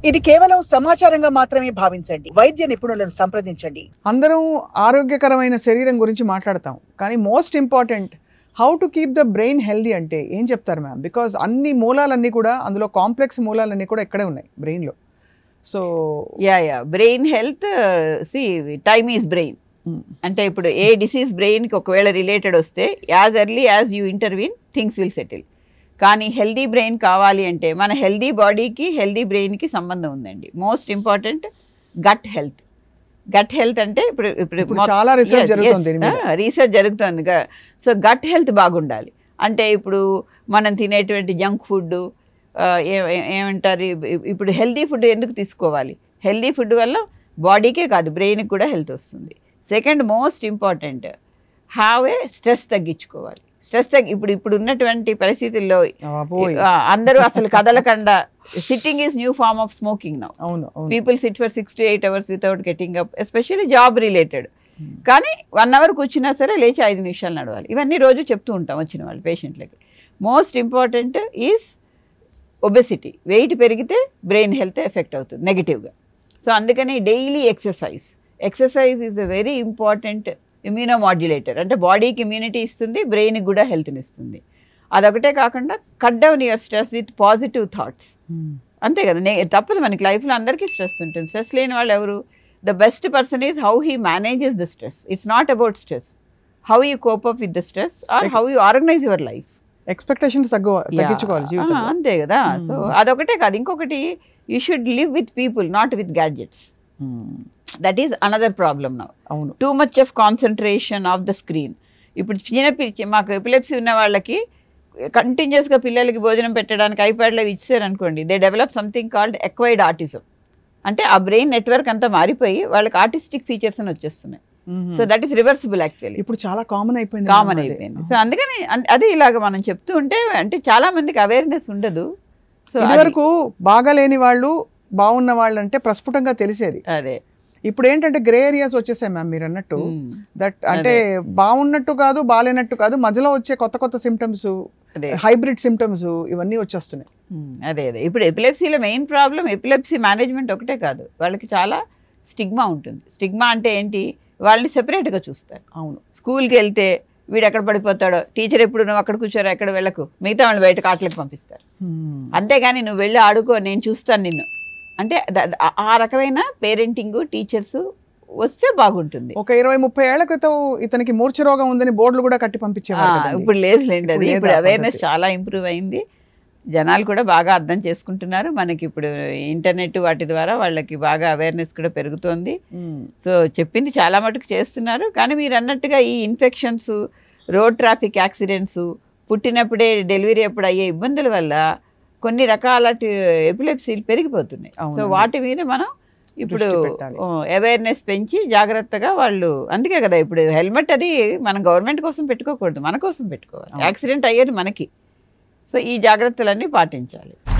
ఇది కేవలం సమాచారంగా మాత్రమే భావించండి వైద్య నిపుణులను సంప్రదించండి అందరం ఆరోగ్యకరమైన శరీరం గురించి మాట్లాడతాం కానీ most important how to keep the brain healthy అంటే ఏం చెప్తారు మ్యామ్ బికాజ్ అన్ని మూలాలన్నీ కూడా అందులో కాంప్లెక్స్ మూలాలన్నీ కూడా ఇక్కడే ఉన్నాయి బ్రెయిన్లో so yeah yeah brain health see time is brain అంటే ఇప్పుడు ఏ డిసీజ్ బ్రెయిన్కి ఒకవేళ రిలేటెడ్ వస్తే as early as you intervene things will settle కానీ హెల్దీ బ్రెయిన్ కావాలి అంటే మన హెల్దీ బాడీకి హెల్దీ బ్రెయిన్కి సంబంధం ఉందండి most important gut health gut health అంటే ఇప్పుడు ఇప్పుడు ఇప్పుడు చాలా రీసెర్చ్ జరుగుతుంది దీని మీద రీసెర్చ్ జరుగుతుంది సో గట్ హెల్త్ బాగుండాలి అంటే ఇప్పుడు మనం తినేటువంటి జంక్ ఫుడ్ ఏమంటారు ఇ- ఇప్పుడు హెల్దీ ఫుడ్ ఎందుకు తీసుకోవాలి హెల్దీ ఫుడ్ వల్ల బాడీకే కాదు బ్రెయిన్కి కూడా హెల్త్ వస్తుంది second most important have a stress తగ్గించుకోవాలి స్ట్రెస్ తగ్గి ఇప్పుడు ఇప్పుడు ఉన్నటువంటి పరిస్థితుల్లో అబ్బోయ్. ఆ, అందరూ అసలు కదలకుండా sitting is new form of smoking now అవును అవును people sit for six to eight hours without getting up especially job related కానీ వన్ అవర్ కూర్చున్నా సరే లేచి ఐదు నిమిషాలు నడవాలి ఇవన్నీ రోజు చెప్తూ ఉంటాం వచ్చిన వాళ్ళు పేషెంట్లకి most important is obesity weight పెరిగితే బ్రెయిన్ హెల్త్ ఎఫెక్ట్ అవుతుంది నెగిటివ్గా సో అందుకని daily exercise exercise is a very important immunomodulator అంటే బాడీకి ఇమ్యూనిటీ ఇస్తుంది బ్రెయిన్కి కూడా హెల్త్ని ఇస్తుంది అదొకటే కాకుండా cut down your stress with positive thoughts Hmm. అంతే కదా నే తప్పదు మనకి లైఫ్లో అందరికీ స్ట్రెస్ ఉంటుంది స్ట్రెస్ లేని వాళ్ళు ఎవరు the best person is how he manages the stress it's not about stress how you cope up with the stress or how you organize your life expectations తగ్గు తగ్గించుకోవాలి జీవితంలో అంతే కదా సో అదొకటే కాదు ఇంకొకటి you should live with people not with gadgets Hmm. That is another problem now అవును too much of concentration of the screen ఇప్పుడు చిన్న పి- మాకు ఎపిలెప్సీ ఉన్న వాళ్ళకి కంటిన్యూస్గా పిల్లలకి భోజనం పెట్టడానికి ఐప్యాడ్లో ఇచ్చారనుకోండి they develop something called acquired autism అంటే ఆ బ్రెయిన్ నెట్వర్క్ అంతా మారిపోయి వాళ్ళకి ఆర్టిస్టిక్ ఫీచర్స్ అని వచ్చేస్తున్నాయి Mhm. So that is reversible actually ఇప్పుడు చాలా కామన్ అయిపోయింది కామన్ ma'am అది. అయిపోయింది సో అందుకని అన్- అదే ఇలాగ మనం చెప్తూ ఉంటే అంటే చాలా మందికి అవేర్నెస్ ఉండదు సో ఇదివరకు బాగాలేని వాళ్ళు బాగున్న వాళ్ళు అంటే ప్రస్ఫుటంగా తెలిసేది అదే ఇప్పుడు ఏంటంటే గ్రే ఏరియాస్ వచ్చేసాయి మ్యామ్ మీరు అన్నట్టు మ్మ్. దట్ అంటే బాగున్నట్టు కాదు బాగాలేనట్టు కాదు మధ్యలో వచ్చే కొత్త కొత్త సిమ్టమ్స్ అదే హైబ్రిడ్ సిమ్టమ్స్ ఇవన్నీ వచ్చేస్తున్నాయి మ్మ్. అదే అదే ఇప్పుడు ఎపిలెప్సీలో మెయిన్ ప్రాబ్లం ఎపిలెప్సీ మేనేజ్మెంట్ ఒకటే కాదు వాళ్ళకి చాలా స్టిగ్మా ఉంటుంది స్టిగ్మా అంటే ఏంటి వాళ్ళని సెపరేట్గా చూస్తారు అవును స్కూల్కి వెళ్తే వీడు ఎక్కడ పడిపోతాడో టీచర్ ఎప్పుడు నువ్వు అక్కడ కూర్చోరు ఎక్కడ వెళ్ళకు మిగతా వాళ్ళు బయట కాట్లకు పంపిస్తారు Hmm. అంతేగాని నువ్వు వెళ్ళి ఆడుకో నేను చూస్తాను నిన్ను అంటే ద- ద- ఆ రకమైన పేరెంటింగ్ టీచర్స్ వస్తే బాగుంటుంది ఒక ఇరవై ముప్పై ఏళ్ల క్రితం ఇతనికి మూర్ఛ రోగం ఉందని బోర్డులు కూడా కట్టి ఆ, పంపించేవారు కదండి. ఇప్పుడు లేదు లేండి అది ఇప్పుడు లేదు ఇప్పుడు ఆ అవేర్నెస్ పద్ధతి. చాలా ఇంప్రూవ్ అయింది జనాలు కూడా బాగా అర్థం చేసుకుంటున్నారు మనకి ఇప్పుడు ఇంటర్నెట్ వాటి ద్వారా వాళ్ళకి బాగా అవేర్నెస్ కూడా పెరుగుతోంది Hmm. సో చెప్పింది చాలా మటుకు చేస్తున్నారు కానీ మీరు అన్నట్టుగా ఈ ఇన్ఫెక్షన్స్ రోడ్ ట్రాఫిక్ యాక్సిడెంట్స్ పుట్టినప్పుడే డెలివరీ అప్పుడు అయ్యే ఇబ్బందుల వల్ల కొన్ని రకాల ఎపిలెప్సీలు పెరిగిపోతున్నాయి సో అవునండి. వాటి మీద మనం ఇప్పుడు దృష్టి పెట్టాలి. అవేర్నెస్ పెంచి జాగ్రత్తగా వాళ్ళు అందుకే కదా ఇప్పుడు హెల్మెట్ అది మనం గవర్నమెంట్ కోసం పెట్టుకోకూడదు మన కోసం పెట్టుకోవాలి అవును. యాక్సిడెంట్ అయ్యేది మనకి సో ఈ జాగ్రత్తలన్నీ పాటించాలి